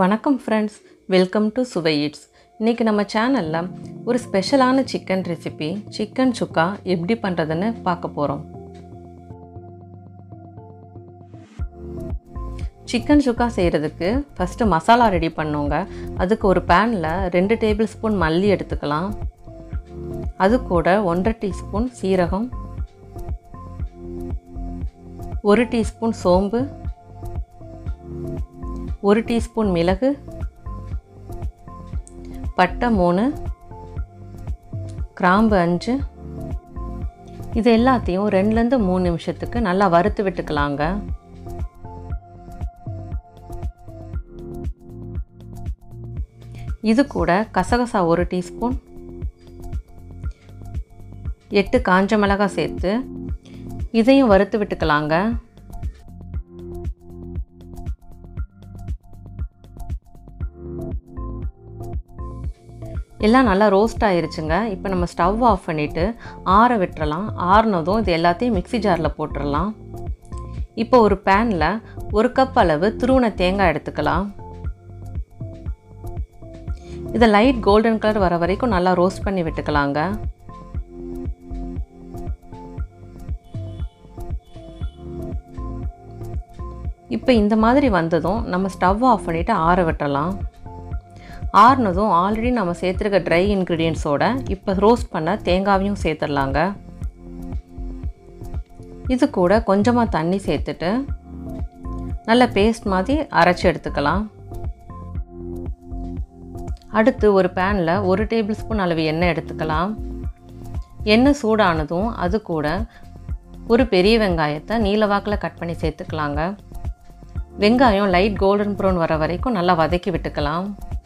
வணக்கம் friends welcome to சுவை இட்ஸ் இன்றைக்கி நம்ம சேனலில் ஒரு ஸ்பெஷலான சிக்கன் ரெசிபி சிக்கன் சுக்கா எப்படி பண்ணுறதுன்னு பார்க்க போகிறோம் சிக்கன் சுக்கா செய்கிறதுக்கு ஃபஸ்ட்டு மசாலா ரெடி பண்ணோங்க அதுக்கு ஒரு பேனில் ரெண்டு டேபிள் ஸ்பூன் மல்லி எடுத்துக்கலாம் அது கூட ஒன்றரை டீஸ்பூன் சீரகம் ஒரு டீஸ்பூன் சோம்பு ஒரு டீஸ்பூன் மிளகு பட்டை மூணு கிராம்பு அஞ்சு இது எல்லாத்தையும் ரெண்டுலேருந்து மூணு நிமிஷத்துக்கு நல்லா வறுத்து விட்டுக்கலாங்க இது கூட கசகசா ஒரு டீஸ்பூன் எட்டு காஞ்ச மிளகாய் சேர்த்து இதையும் வறுத்து விட்டுக்கலாங்க எல்லாம் நல்லா ரோஸ்ட் ஆயிருச்சுங்க இப்போ நம்ம ஸ்டவ் ஆஃப் பண்ணிவிட்டு ஆற விட்டுறலாம் ஆறுனதும் இது எல்லாத்தையும் மிக்சி ஜாரில் போட்டுடலாம் இப்போ ஒரு பேனில் ஒரு கப் அளவு துருவன தேங்காய் எடுத்துக்கலாம் இதை லைட் கோல்டன் கலர் வர வரைக்கும் நல்லா ரோஸ்ட் பண்ணி விட்டுக்கலாங்க இப்போ இந்த மாதிரி வந்ததும் நம்ம ஸ்டவ் ஆஃப் பண்ணிவிட்டு ஆற விட்டுறலாம் ஆறுனதும் ஆல்ரெடி நம்ம சேர்த்துருக்க ட்ரை இன்க்ரீடியன்ஸோட இப்போ ரோஸ்ட் பண்ண தேங்காவையும் சேர்த்துடலாங்க இது கூட கொஞ்சமாக தண்ணி சேர்த்துட்டு நல்ல பேஸ்ட் மாதிரி அரைச்சி எடுத்துக்கலாம் அடுத்து ஒரு பேனில் ஒரு டேபிள் ஸ்பூன் அளவு எண்ணெய் எடுத்துக்கலாம் எண்ணெய் சூடானதும் அது கூட ஒரு பெரிய வெங்காயத்தை நீலவாக்கில் கட் பண்ணி சேர்த்துக்கலாங்க வெங்காயம் லைட் கோல்டன் ப்ரௌன் வர வரைக்கும் நல்லா வதக்கி விட்டுக்கலாம்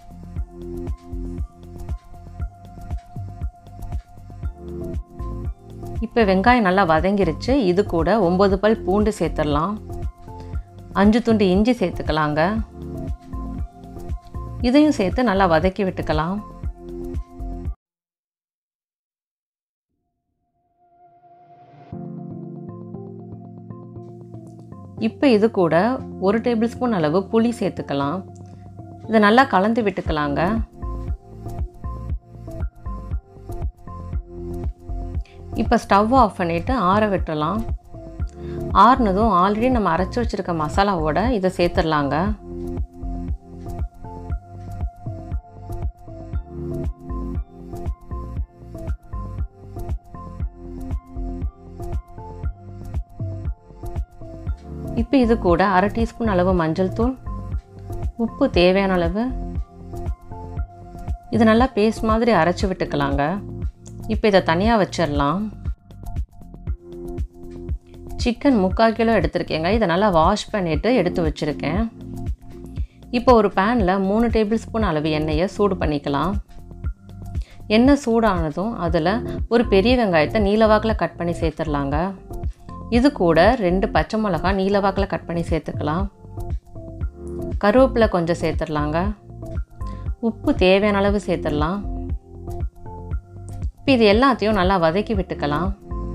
இப்போ வெங்காயம் நல்லா வதங்கிருச்சு இது கூட ஒம்பது பல் பூண்டு சேர்த்துடலாம் அஞ்சு துண்டு இஞ்சி சேர்த்துக்கலாங்க இதையும் சேர்த்து நல்லா வதக்கி விட்டுக்கலாம் இப்போ இது கூட ஒரு டேபிள் ஸ்பூன் அளவு புளி சேர்த்துக்கலாம் இதை நல்லா கலந்து விட்டுக்கலாங்க இப்போ ஸ்டவ் ஆஃப் பண்ணிவிட்டு ஆற விட்டுறலாம் ஆறுனதும் ஆல்ரெடி நம்ம அரைச்சி வச்சுருக்க மசாலாவோட இதை சேர்த்துடலாங்க இப்போ இது கூட அரை டீஸ்பூன் அளவு மஞ்சள் தூள் உப்பு தேவையான அளவு இது நல்லா பேஸ்ட் மாதிரி அரைச்சி விட்டுக்கலாங்க இப்போ இதை தனியாக வச்சிடலாம் சிக்கன் முக்கால் கிலோ எடுத்திருக்கேங்க இதை நல்லா வாஷ் பண்ணிவிட்டு எடுத்து வச்சுருக்கேன் இப்போ ஒரு பேனில் மூணு டேபிள் ஸ்பூன் அளவு எண்ணெயை சூடு பண்ணிக்கலாம் எண்ணெய் சூடானதும் அதில் ஒரு பெரிய வெங்காயத்தை நீலவாக்கில் கட் பண்ணி சேர்த்துடலாங்க இது கூட ரெண்டு பச்சை மிளகா நீலவாக்கில் கட் பண்ணி சேர்த்துக்கலாம் கருவேப்பிலை கொஞ்சம் சேர்த்துடலாங்க உப்பு தேவையான அளவு சேர்த்துடலாம் இப்போ இது எல்லாத்தையும் நல்லா வதக்கி விட்டுக்கலாம்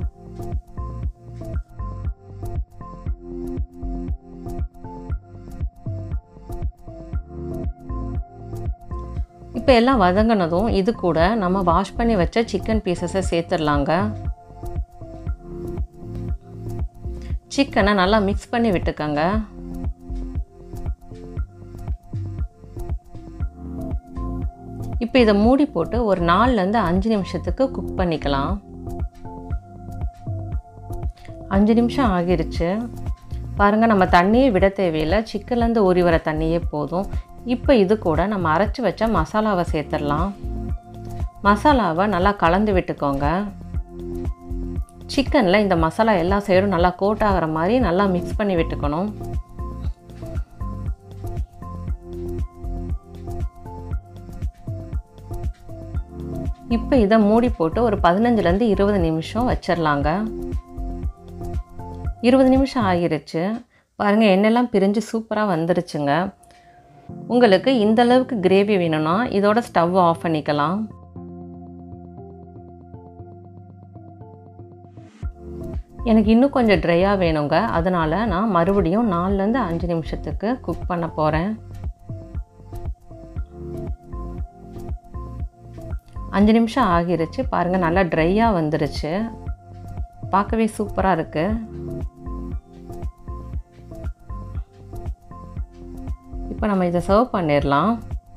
இப்போ எல்லாம் வதங்கினதும் இது கூட நம்ம வாஷ் பண்ணி வச்ச சிக்கன் பீசஸை சேர்த்துடலாங்க சிக்கனை நல்லா மிக்ஸ் பண்ணி விட்டுக்கங்க இப்போ இதை மூடி போட்டு ஒரு நாலுலேருந்து அஞ்சு நிமிஷத்துக்கு குக் பண்ணிக்கலாம் அஞ்சு நிமிஷம் ஆகிருச்சு பாருங்கள் நம்ம தண்ணியே விட தேவையில்லை சிக்கன்லேருந்து ஊறி வர தண்ணியே போதும் இப்போ இது கூட நம்ம அரைச்சி வச்ச மசாலாவை சேர்த்துடலாம் மசாலாவை நல்லா கலந்து விட்டுக்கோங்க சிக்கனில் இந்த மசாலா எல்லா சைடும் நல்லா கோட் ஆகிற மாதிரி நல்லா மிக்ஸ் பண்ணி விட்டுக்கணும் இப்போ இதை மூடி போட்டு ஒரு பதினஞ்சுலேருந்து இருபது நிமிஷம் வச்சிடலாங்க இருபது நிமிஷம் ஆகிருச்சு பாருங்கள் எண்ணெய்லாம் பிரிஞ்சு சூப்பராக வந்துருச்சுங்க உங்களுக்கு இந்த அளவுக்கு கிரேவி வேணும்னா இதோட ஸ்டவ் ஆஃப் பண்ணிக்கலாம் எனக்கு இன்னும் கொஞ்சம் ட்ரையாக வேணுங்க அதனால் நான் மறுபடியும் நாலுலேருந்து அஞ்சு நிமிஷத்துக்கு குக் பண்ண போகிறேன் அஞ்சு நிமிஷம் ஆகிருச்சு பாருங்கள் நல்லா ட்ரையாக வந்துருச்சு பார்க்கவே சூப்பராக இருக்குது இப்போ நம்ம இதை சர்வ் பண்ணிடலாம்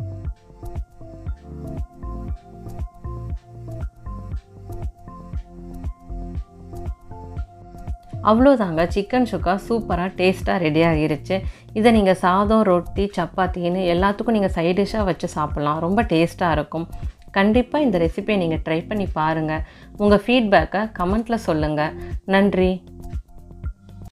அவ்வளோதாங்க சிக்கன் சுக்கா சூப்பராக டேஸ்ட்டாக ரெடி ஆகிருச்சு இதை நீங்கள் சாதம் ரொட்டி சப்பாத்தின்னு எல்லாத்துக்கும் நீங்கள் சைட் டிஷ்ஷாக வச்சு சாப்பிட்லாம் ரொம்ப டேஸ்ட்டாக இருக்கும் கண்டிப்பாக இந்த ரெசிபியை நீங்கள் ட்ரை பண்ணி பாருங்கள் உங்கள் ஃபீட்பேக்கை கமெண்ட்டில் சொல்லுங்கள் நன்றி